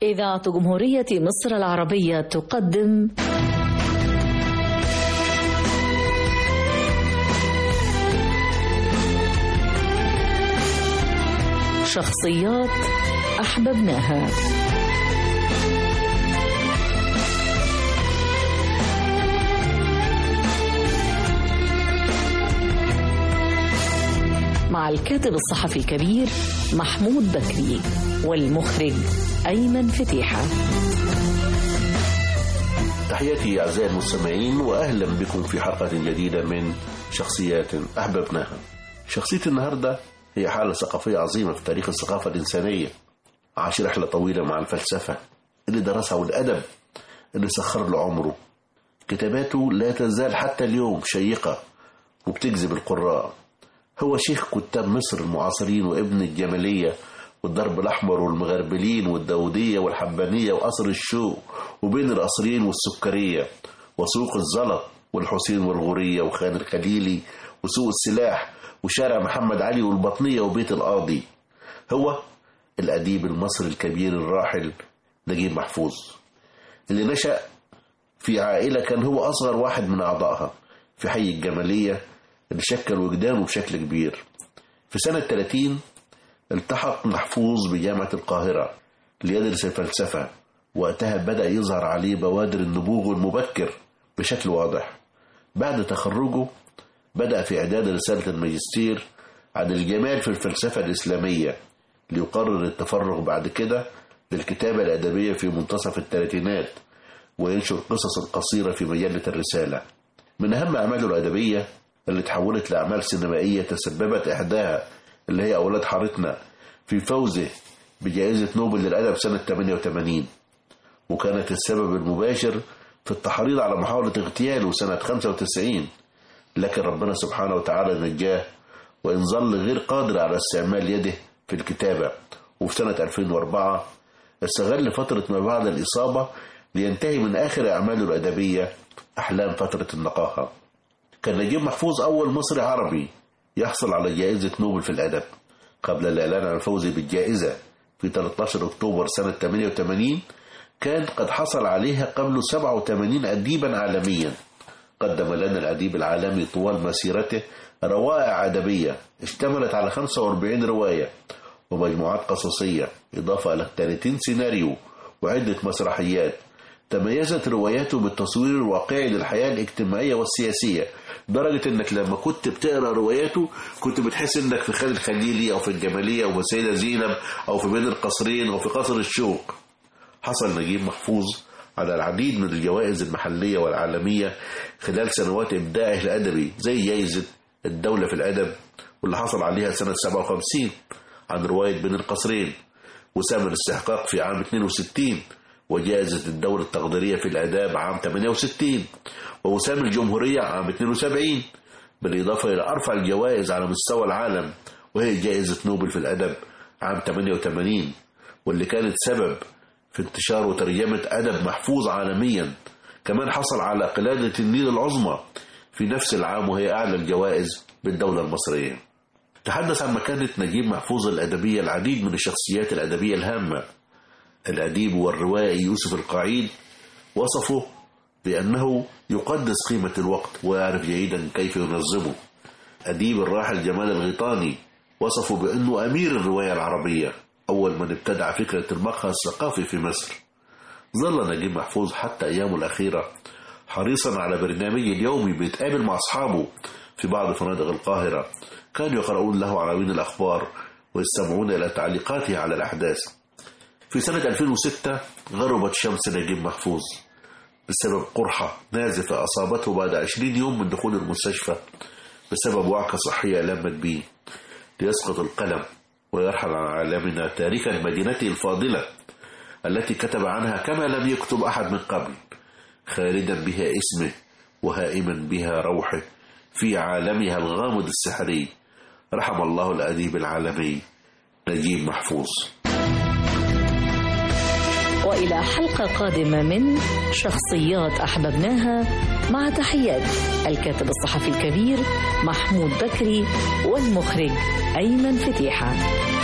إذاعة جمهورية مصر العربية تقدم شخصيات أحببناها مع الكاتب الصحفي الكبير محمود بكري والمخرج أيمن فتيحة تحياتي أعزائي المستمعين وأهلا بكم في حلقة جديدة من شخصيات أحببناها شخصية النهاردة هي حالة ثقافية عظيمة في تاريخ الثقافة الإنسانية عاش رحلة طويلة مع الفلسفة اللي درسها والأدب اللي سخر له عمره كتاباته لا تزال حتى اليوم شيقة وبتجذب القراء هو شيخ كتاب مصر المعاصرين وابن الجمالية والضرب الأحمر والمغربلين والداودية والحبانية وقصر الشوق وبين القصرين والسكرية وسوق الزلط والحسين والغورية وخان الخليلي وسوق السلاح وشارع محمد علي والبطنية وبيت القاضي هو الأديب المصري الكبير الراحل نجيب محفوظ اللي نشأ في عائلة كان هو أصغر واحد من أعضائها في حي الجمالية اللي شكل وجدانه بشكل كبير في سنة 30 التحق محفوظ بجامعة القاهرة ليدرس الفلسفة وقتها بدأ يظهر عليه بوادر النبوغ المبكر بشكل واضح بعد تخرجه بدأ في إعداد رسالة الماجستير عن الجمال في الفلسفة الإسلامية ليقرر التفرغ بعد كده للكتابة الأدبية في منتصف الثلاثينات وينشر قصص قصيرة في مجلة الرسالة من أهم أعماله الأدبية اللي تحولت لأعمال سينمائية تسببت إحداها اللي هي أولاد حارتنا في فوزه بجائزة نوبل للأدب سنة 88 وكانت السبب المباشر في التحريض على محاولة اغتياله سنة 95 لكن ربنا سبحانه وتعالى نجاه وإن ظل غير قادر على استعمال يده في الكتابة وفي سنة 2004 استغل فترة ما بعد الإصابة لينتهي من آخر أعماله الأدبية أحلام فترة النقاهة كان نجيب محفوظ أول مصري عربي يحصل على جائزة نوبل في الأدب قبل الإعلان عن فوزه بالجائزة في 13 أكتوبر سنة 88 كان قد حصل عليها قبل 87 أديبا عالميا قدم لنا الأديب العالمي طوال مسيرته روائع أدبية اشتملت على 45 رواية ومجموعات قصصية إضافة إلى 30 سيناريو وعدة مسرحيات تميزت رواياته بالتصوير الواقعي للحياة الاجتماعية والسياسية لدرجة انك لما كنت بتقرا رواياته كنت بتحس انك في خالد الخليلي او في الجمالية او في السيدة زينب او في بين القصرين او في قصر الشوق حصل نجيب محفوظ على العديد من الجوائز المحلية والعالمية خلال سنوات إبداعه الأدبي زي جائزة الدولة في الأدب واللي حصل عليها سنة 57 عن رواية بين القصرين وسام الاستحقاق في عام 62 وجائزة الدولة التقديرية في الآداب عام 68 ووسام الجمهورية عام 72 بالإضافة إلى أرفع الجوائز على مستوى العالم وهي جائزة نوبل في الأدب عام 88 واللي كانت سبب في انتشار وترجمة أدب محفوظ عالميا كمان حصل على قلادة النيل العظمى في نفس العام وهي أعلى الجوائز بالدولة المصرية تحدث عن مكانة نجيب محفوظ الأدبية العديد من الشخصيات الأدبية الهامة الأديب والروائي يوسف القعيد وصفه بأنه يقدس قيمة الوقت ويعرف جيدا كيف ينظمه أديب الراحل جمال الغيطاني وصفه بأنه أمير الرواية العربية أول من ابتدع فكرة المقهى الثقافي في مصر ظل نجيب محفوظ حتى أيامه الأخيرة حريصا على برنامجه اليومي بيتقابل مع أصحابه في بعض فنادق القاهرة كانوا يقرؤون له عناوين الأخبار ويستمعون إلى تعليقاته على الأحداث في سنة 2006 غربت شمس نجيب محفوظ بسبب قرحة نازفة أصابته بعد 20 يوم من دخول المستشفى بسبب وعكة صحية لمت به ليسقط القلم ويرحل عن عالمنا تاركا مدينته الفاضلة التي كتب عنها كما لم يكتب أحد من قبل خالدا بها اسمه وهائما بها روحه في عالمها الغامض السحري رحم الله الأديب العالمي نجيب محفوظ وإلى حلقة قادمة من شخصيات أحببناها مع تحيات الكاتب الصحفي الكبير محمود بكري والمخرج أيمن فتيحة